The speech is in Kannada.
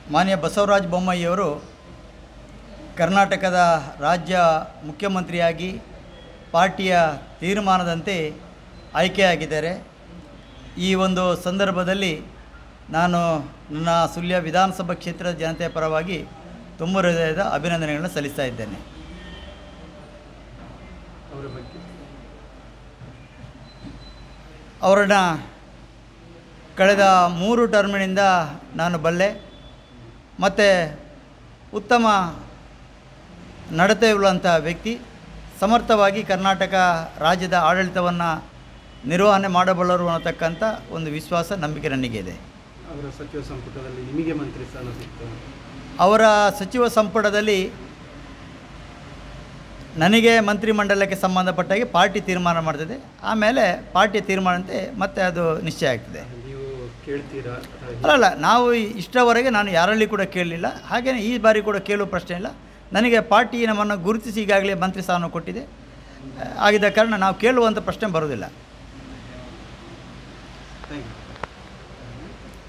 ಮಾನ್ಯ ಬಸವರಾಜ ಬೊಮ್ಮಾಯಿಯವರು ಕರ್ನಾಟಕದ ರಾಜ್ಯ ಮುಖ್ಯಮಂತ್ರಿಯಾಗಿ ಪಾರ್ಟಿಯ ತೀರ್ಮಾನದಂತೆ ಆಯ್ಕೆಯಾಗಿದ್ದಾರೆ ಈ ಒಂದು ಸಂದರ್ಭದಲ್ಲಿ ನಾನು ನನ್ನ ಸುಳ್ಯ ವಿಧಾನಸಭಾ ಕ್ಷೇತ್ರದ ಜನತೆಯ ಪರವಾಗಿ ತುಂಬ ಹೃದಯದ ಅಭಿನಂದನೆಗಳನ್ನು ಸಲ್ಲಿಸ್ತಾ ಇದ್ದೇನೆ ಅವರ ಬಗ್ಗೆ ಅವರನ್ನ ಕಳೆದ ಮೂರು ಟರ್ಮಿನಿಂದ ನಾನು ಬಲ್ಲೆ ಮತ್ತು ಉತ್ತಮ ನಡತೆ ಉಳ್ಳಂಥ ವ್ಯಕ್ತಿ ಸಮರ್ಥವಾಗಿ ಕರ್ನಾಟಕ ರಾಜ್ಯದ ಆಡಳಿತವನ್ನು ನಿರ್ವಹಣೆ ಮಾಡಬಲ್ಲರು ಅನ್ನತಕ್ಕಂಥ ಒಂದು ವಿಶ್ವಾಸ ನಂಬಿಕೆ ನನಗೆ ಇದೆ ಅವರ ಸಚಿವ ಸಂಪುಟದಲ್ಲಿ ನಿಮಗೆ ಮಂತ್ರಿ ಸ್ಥಾನ ಸಿಕ್ತು ಅವರ ಸಚಿವ ಸಂಪುಟದಲ್ಲಿ ನನಗೆ ಮಂತ್ರಿಮಂಡಲಕ್ಕೆ ಸಂಬಂಧಪಟ್ಟಾಗೆ ಪಾರ್ಟಿ ತೀರ್ಮಾನ ಮಾಡ್ತದೆ ಆಮೇಲೆ ಪಾರ್ಟಿಯ ತೀರ್ಮಾನಂತೆ ಮತ್ತೆ ಅದು ನಿಶ್ಚಯ ಆಗ್ತದೆ ನೀವು ಕೇಳ್ತೀರಾ ಅಥವಾ ಅಲ್ಲ ಅಲ್ಲ ನಾವು ಇಷ್ಟವರೆಗೆ ನಾನು ಯಾರಲ್ಲಿ ಕೂಡ ಕೇಳಲಿಲ್ಲ ಹಾಗೆಯೇ ಈ ಬಾರಿ ಕೂಡ ಕೇಳುವ ಪ್ರಶ್ನೆ ಇಲ್ಲ ನನಗೆ ಪಾರ್ಟಿ ನಮ್ಮನ್ನು ಗುರುತಿಸಿ ಈಗಾಗಲೇ ಮಂತ್ರಿ ಸ್ಥಾನ ಕೊಟ್ಟಿದೆ ಆಗಿದ್ದ ಕಾರಣ ನಾವು ಕೇಳುವಂಥ ಪ್ರಶ್ನೆ ಬರೋದಿಲ್ಲ ಥ್ಯಾಂಕ್ ಯು